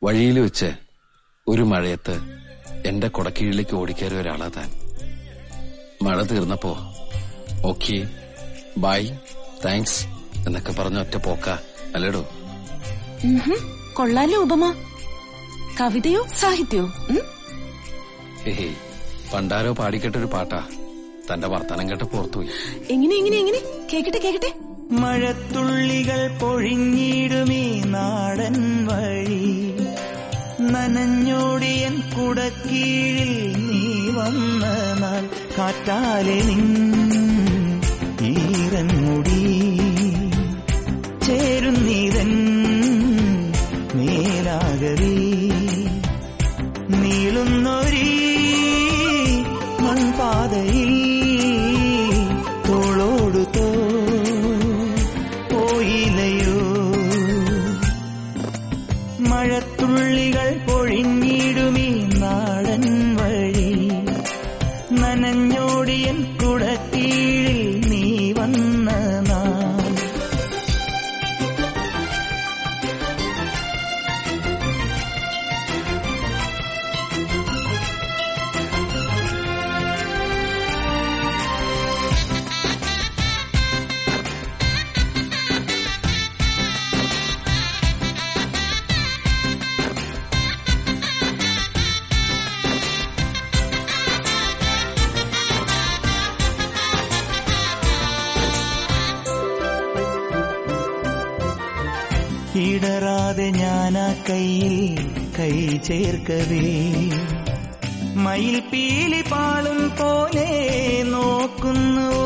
വഴിയിൽ വെച്ച് ഒരു മഴയത്ത് എന്റെ കൊടക്കീഴിലേക്ക് ഓടിക്കയറിയ ഒരാളാ താൻ മഴ തീർന്നപ്പോ ഓക്കെ ബൈ താങ്ക്സ് എന്നൊക്കെ പറഞ്ഞ ഒറ്റ പോക്ക അല്ലേടോ ഉഹും, കൊള്ളാലോ ഉപമ കവിതയോ സാഹിത്യോ ഉം? ഹേ പണ്ടാരോ പാടിക്കെട്ടൊരു പാട്ടാ തന്റെ വർത്തനം കേട്ട് പുറത്തുപോയി എങ്ങനെ എങ്ങനെ എങ്ങനെ കേക്കട്ടെ കേക്കട്ടെ മഴത്തുള്ളികൾ പൊഴിഞ്ഞിടുമീ നാടൻ വഴി നനഞ്ഞോടിയൻ കുടക്കീഴിൽ നീ വന്ന നാൾ കാറ്റാലെ നിൻ ഈറൻ മുടി ചേരുന്നീതൻ മേലാകവി നീളുന്നൊരീ മൺപാതയിൽ തോളോടു തോ പോയില്ലയോ മഴത്തുള്ളികൾ പൊഴിഞ്ഞിടുമീ നാടൻ വഴി നനഞ്ഞോടിയൻ കുടക്കീഴിൽ നീ വന്ന നാൾ ഇടറാതെ ഞാനാ കയ്യിൽ കൈ ചേർക്കവേ മയിൽ പീലി പാളും പോലെ നോക്കുന്നുവോ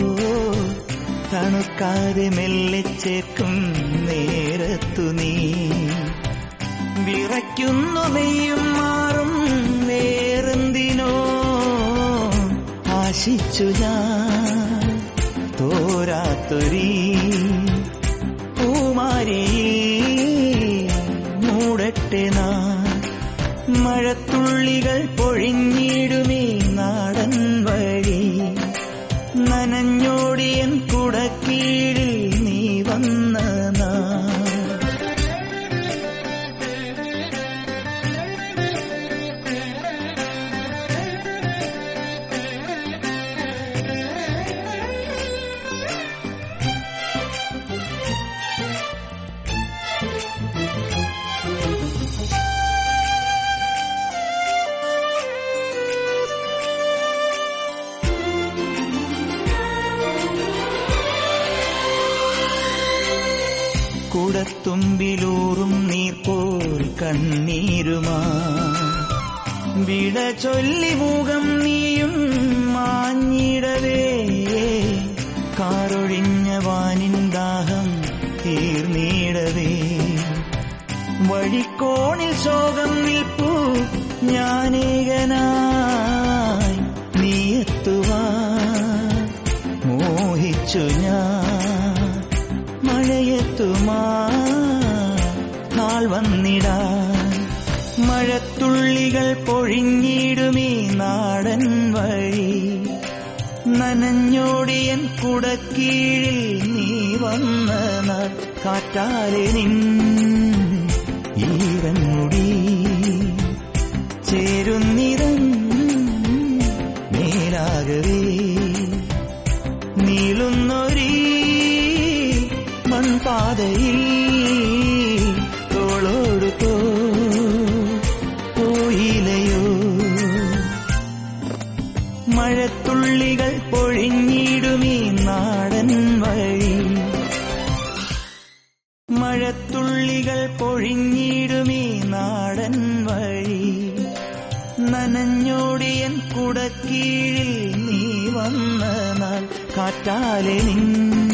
തണുക്കാതെ മെല്ലെ ചേർക്കും നേരത്തു നീ വിറയ്ക്കുന്നു നെയ്യും മാറും വേറെന്തിനോ ആശിച്ചു ഞാൻ തോരാത്തൊരീ പൂമാരി മൂടട്ടെ നാ മഴത്തുള്ളികൾ പൊഴിഞ്ഞിടുമീ നാടൻ വഴി നനഞ്ഞോടിയൻ കുടക്കീഴിൽ നീ വന്ന നാ കുടത്തുമ്പിലൂറും നീർപോൽ കണ്ണീരുമാ വിട ചൊല്ലി മുഖം നീയും മാഞ്ഞിടവേ കാറൊഴിഞ്ഞ വാനിൻ ദാഹം തീർന്നിടവേ വഴിക്കോണിൽ ശോകം നിൽപ്പു ഞാനേകനായി നീയെത്തുവാ മോഹിച്ചു ഞാൻ മഴയെത്തുമാ നാൾ വന്നിടാൻ മഴത്തുള്ളികൾ പൊഴിഞ്ഞിടുമീ നാടൻ വഴി നനഞ്ഞോടിയൻ കുടക്കീഴിൽ നീ വന്ന നാൾ കാറ്റാലെ നിൻ ഈരൻ മുടി ചേരുന്നിതൻ മേലാകവേ നീളുന്നൊരീ മൺപാതയിൽ തോളോടു തോ പോയില്ലയോ മഴത്തുള്ളികൾ പൊഴിഞ്ഞിടുമീ നാടൻ വഴി മഴത്തുള്ളികൾ പൊഴിഞ്ഞിടുമീ നാടൻ വഴി നനഞ്ഞോടിയൻ കുടക്കീഴിൽ നീ വന്ന നാൾ കാറ്റാലെ നിൻ